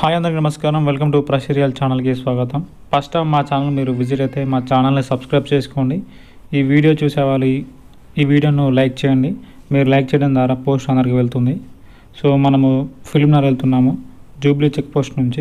hi అందరికీ నమస్కారం welcome to ప్రషిరియల్ ఛానల్కి స్వాగతం ఫస్ట్ టైం మా ఛానల్ మీరు విజిట్ అయితే మా ఛానల్ని సబ్స్క్రైబ్ చేసుకోండి ఈ వీడియో చూసే వాళ్ళు ఈ- ఈ వీడియోను లైక్ చేయండి మీరు లైక్ చేయడం ద్వారా పోస్ట్ అందరికి వెళ్తుంది సో మనము ఫిల్మ్నర్ వెళ్తున్నాము జూబ్లీ చెక్ పోస్ట్ నుంచి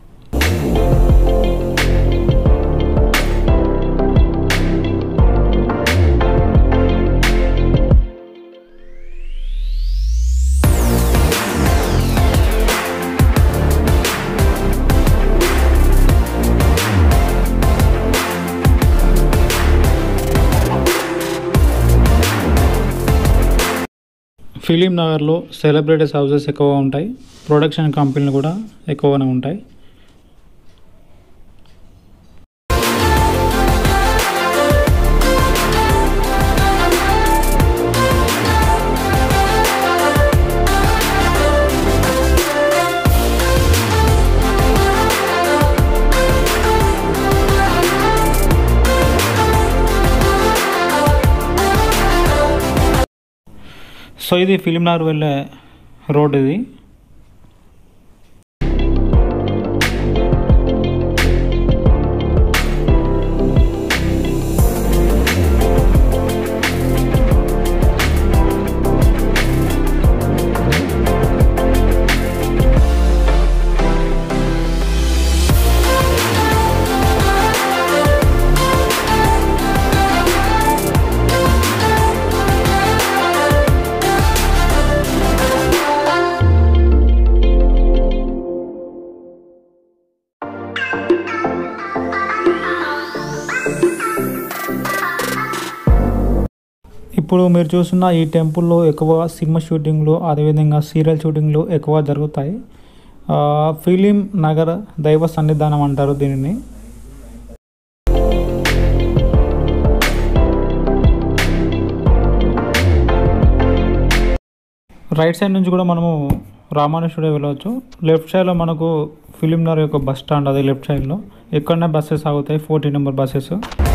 ఫిలిం నగర్లో సెలబ్రిటీస్ హౌసెస్ ఎక్కువగా ఉంటాయి ప్రొడక్షన్ కంపెనీలు కూడా ఎక్కువగానే ఉంటాయి సో ఇది ఫిలిం నగర్ వెళ్ళే రోడ్ ఇది ఇప్పుడు మీరు చూస్తున్న ఈ టెంపుల్లో ఎక్కువ సినిమా షూటింగ్లు అదేవిధంగా సీరియల్ షూటింగ్లు ఎక్కువ జరుగుతాయి ఆ, ఫిలిం నగర్ దైవ సన్నిధానం అంటారు దీనిని రైట్ సైడ్ నుంచి కూడా మనము రామాను స్టూడియో వెళ్ళవచ్చు లెఫ్ట్ సైడ్లో మనకు ఫిలిం నగర్ యొక్క బస్ స్టాండ్ అది లెఫ్ట్ సైడ్లో ఎక్కడనే బస్సెస్ ఆగుతాయి forty number buses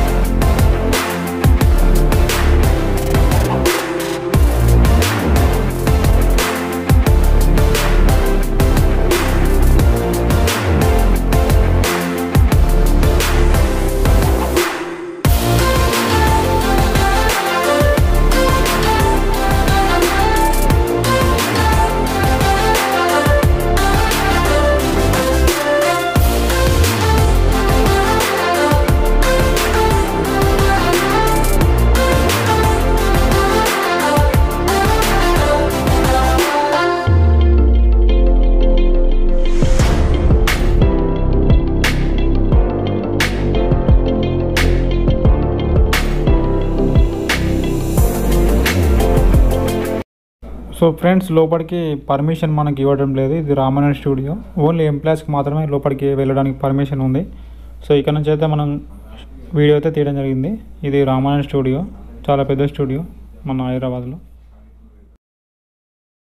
so friends లోపలికి పర్మిషన్ మనకి ఇవ్వడం లేదు ఇది రామాయణ స్టూడియో ఓన్లీ ఎంప్లాయీస్కి మాత్రమే లోపలికి వెళ్ళడానికి పర్మిషన్ ఉంది సో ఇక్కడ నుంచి అయితే మనం వీడియో అయితే తీయడం జరిగింది ఇది రామాయణ స్టూడియో చాలా పెద్ద స్టూడియో మన హైదరాబాద్లో